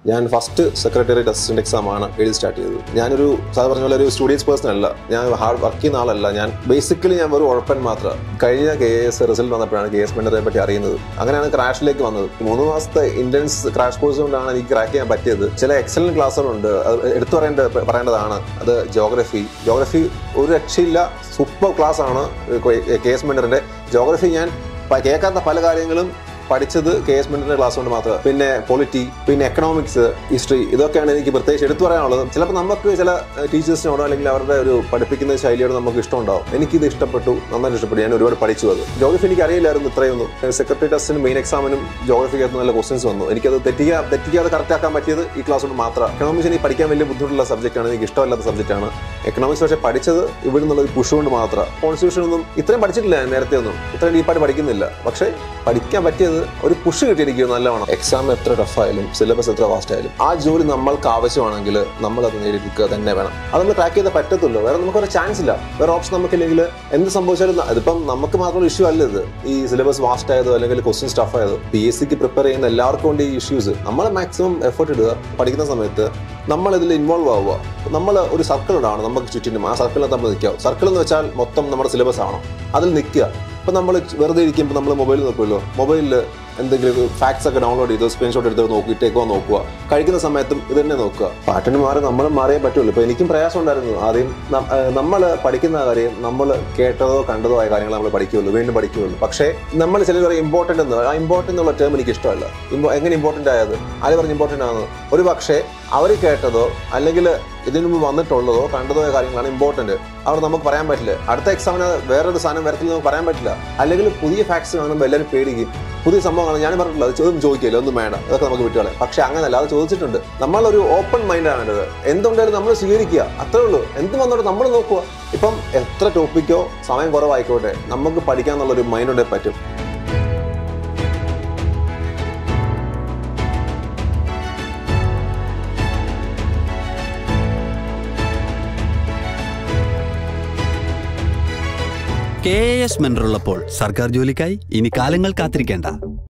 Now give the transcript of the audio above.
ഞാൻ first secretariat assistant exam ആണ് എഴുതി സ്റ്റാർട്ട് ചെയ്തത് ഞാനൊരു സാർ പറഞ്ഞ പോലെ ഒരു സ്റ്റുഡിയൻസ് പേഴ്സൺ അല്ല ഞാൻ ഹാർഡ് വർക്ക് ചെയ്യുന്ന ആളല്ല ഞാൻ ബേസിക്കലി ഞാൻ ഒരു ഉഴപ്പൻ മാത്രം കഴിഞ്ഞ കെ എസ് റിസൾട്ട് വന്നപ്പോഴാണ് കെ എസ് മെന്ററെ പറ്റി അറിയുന്നത് അങ്ങനെയാണ് ക്രാഷിലേക്ക് വന്നത് മൂന്ന് മാസത്തെ ഇന്റൻസ് ക്രാഷ് കോഴ്സ് കൊണ്ടാണ് എനിക്ക് ക്രാക്ക് ചെയ്യാൻ പറ്റിയത് ചില എക്സലന്റ് ക്ലാസ്സുകളുണ്ട് അത് എടുത്തു പറയേണ്ട പറയേണ്ടതാണ് അത് ജോഗ്രഫി ജോഗ്രഫി ഒരു രക്ഷയില്ല സൂപ്പർ ക്ലാസ് ആണ് കെ എസ് മെന്ററിന്റെ ജോഗ്രഫി ഞാൻ പ- കേൾക്കാത്ത പല കാര്യങ്ങളും പഠിച്ചത് കെ എസ് മെന്ററിന്റെ ക്ലാസ് കൊണ്ട് മാത്രം പിന്നെ പൊളിറ്റി പിന്നെ എക്കണോമിക്സ് ഹിസ്റ്ററി ഇതൊക്കെയാണ് എനിക്ക് പ്രത്യേകിച്ച് എടുത്തു പറയാനുള്ളത് ചിലപ്പോൾ നമുക്ക് ചില ടീച്ചേഴ്സിനോടോ അല്ലെങ്കിൽ അവരുടെ ഒരു പഠിപ്പിക്കുന്ന ശൈലിയോട് നമുക്ക് ഇഷ്ടമുണ്ടാവും എനിക്കിത് ഇഷ്ടപ്പെട്ടു നന്നായിട്ട് ഇഷ്ടപ്പെട്ടു ഞാൻ ഒരുപാട് പഠിച്ചു അത് ജോഗ്രഫി എനിക്ക് അറിയില്ലായിരുന്നു ഇത്രയൊന്നും സെക്രട്ടറി ടെസ്റ്റിനും മെയിൻ എക്സാമിനും ജോഗ്രഫിക്കകത്ത് നല്ല ക്വസ്റ്റ്യൻസ് വന്നു എനിക്കത് തെറ്റിക്കാ തെറ്റിക്കാതെ കറക്റ്റ് ആക്കാൻ പറ്റിയത് ഈ ക്ലാസ് കൊണ്ട് മാത്രം എക്കണോമിക്സ് എനിക്ക് പഠിക്കാൻ വലിയ ബുദ്ധിമുട്ടുള്ള സബ്ജക്റ്റാണ് എനിക്ക് ഇഷ്ടമല്ലാത്ത സബ്ജക്റ്റാണ് എക്കണോമിക്സ് പക്ഷേ പഠിച്ചത് ഇവിടെ നിന്നുള്ള ഒരു പുഷ് കൊണ്ട് മാത്രം കോൺസ്റ്റിറ്റ്യൂഷൻ ഒന്നും ഇത്രയും പഠിച്ചിട്ടില്ല ഞാൻ നേരത്തെ ഒന്നും ഇത്രയും ഡീപ്പായിട്ട് പഠിക്കുന്നില്ല പക്ഷേ പഠിക്കാൻ പറ്റിയത് ഒരു പുഷ് കിട്ടിയിരിക്കും നല്ലവണ്ണം എക്സാം എത്ര ടഫായാലും സിലബസ് എത്ര വാസ്റ്റ് ആയാലും ആ ജോലി നമ്മൾക്ക് ആവശ്യമാണെങ്കിൽ നമ്മൾ അത് നേടിയെടുക്കുക തന്നെ വേണം അത് നമ്മൾ ട്രാക്ക് ചെയ്താൽ പറ്റത്തുള്ളൂ വേറെ നമുക്കൊരു ചാൻസ് ഇല്ല വേറെ ഓപ്ഷൻ നമുക്കില്ലെങ്കിൽ എന്ത് സംഭവിച്ചാലും ന- ഇതിപ്പം നമുക്ക് മാത്രമുള്ള ഇഷ്യൂ അല്ല ഇത് ഈ സിലബസ് വാസ്റ്റ് ആയതോ അല്ലെങ്കിൽ ക്വസ്റ്റ്യൻ സ്റ്റഫ് ആയതോ പി എസ് സിക്ക് പ്രിപ്പയർ ചെയ്യുന്ന എല്ലാവർക്കും ഉണ്ട് ഈ ഇഷ്യൂസ് നമ്മൾ മാക്സിമം എഫേർട്ട് ഇടുക പഠിക്കുന്ന സമയത്ത് നമ്മൾ ഇതിൽ ഇൻവോൾവ് ആവുക നമ്മൾ ഒരു സർക്കിൾ ഉണ്ടാവണം നമുക്ക് ചുറ്റിനും ആ സർക്കിളിൽ നമ്മൾ നിൽക്കുക സർക്കിൾ എന്ന് വെച്ചാൽ മൊത്തം നമ്മുടെ സിലബസ് ആണോ അതിൽ നിൽക്കുക ഇപ്പം നമ്മൾ വെറുതെ ഇരിക്കുമ്പോൾ നമ്മൾ മൊബൈൽ നോക്കുമല്ലോ മൊബൈലിൽ എന്തെങ്കിലും ഫാക്ട്സ് ഒക്കെ ഡൗൺലോഡ് ചെയ്ത് സ്ക്രീൻഷോട്ട് എടുത്ത് നോക്കിയിട്ടേക്കോ നോക്കുക കഴിക്കുന്ന സമയത്തും ഇത് തന്നെ നോക്കുക പാട്ടിന് മാറി നമ്മൾ മാറിയേ പറ്റുള്ളൂ ഇപ്പൊ എനിക്കും പ്രയാസം ഉണ്ടായിരുന്നു ആദ്യം നമ്മൾ പഠിക്കുന്ന കാര്യം നമ്മൾ കേട്ടതോ കണ്ടതോ ആയ കാര്യങ്ങൾ നമ്മൾ പഠിക്കുകയുള്ളൂ വീണ്ടും പഠിക്കുകയുള്ളൂ പക്ഷേ നമ്മൾ ചിലർ പറയും ഇമ്പോർട്ടൻ്റ് എന്ന് ആ ഇമ്പോർട്ടൻ്റ് എന്നുള്ള ടേം എനിക്ക് ഇഷ്ടമല്ല ഇമ്പോ എങ്ങനെ ഇമ്പോർട്ടൻ്റ് ആയത് ആര് പറഞ്ഞ് ഇമ്പോർട്ടൻ്റ് ആണ് ഒരു പക്ഷേ അവർ കേട്ടതോ അല്ലെങ്കിൽ ഇതിനു മുമ്പ് വന്നിട്ടുള്ളതോ കണ്ടതോ ആയ കാര്യങ്ങളാണ് ഇമ്പോർട്ടൻ്റ് അവർ നമുക്ക് പറയാൻ പറ്റില്ല അടുത്ത എക്സാമിന് വേറൊരു സാധനം വരത്തില്ല നമുക്ക് പറയാൻ പറ്റില്ല അല്ലെങ്കിൽ പുതിയ ഫാക്ട്സ് കാണുമ്പോൾ എല്ലാവരും പേടിക്കും പുതിയ സംഭവമാണ് ഞാൻ പറഞ്ഞിട്ടില്ല അത് ചോദ്യം ചോദിക്കില്ല ഒന്നും വേണ്ട അതൊക്കെ നമുക്ക് വിട്ടുകളെ പക്ഷെ അങ്ങനല്ല അത് ചോദിച്ചിട്ടുണ്ട് നമ്മളൊരു ഓപ്പൺ മൈൻഡാണ് വേണ്ടത് എന്തുണ്ടായാലും നമ്മൾ സ്വീകരിക്കുക അത്രേ ഉള്ളൂ എന്ത് വന്നോട്ടെ നമ്മൾ നോക്കുക ഇപ്പം എത്ര ടോപ്പിക്കോ സമയം കുറവായിക്കോട്ടെ നമുക്ക് പഠിക്കാന്നുള്ളൊരു മൈൻഡ് ഉണ്ടെങ്കിൽ പറ്റും കെ എസ് മെന്ററുള്ളപ്പോൾ സർക്കാർ ജോലിക്കായി ഇനി കാലങ്ങൾ കാത്തിരിക്കേണ്ട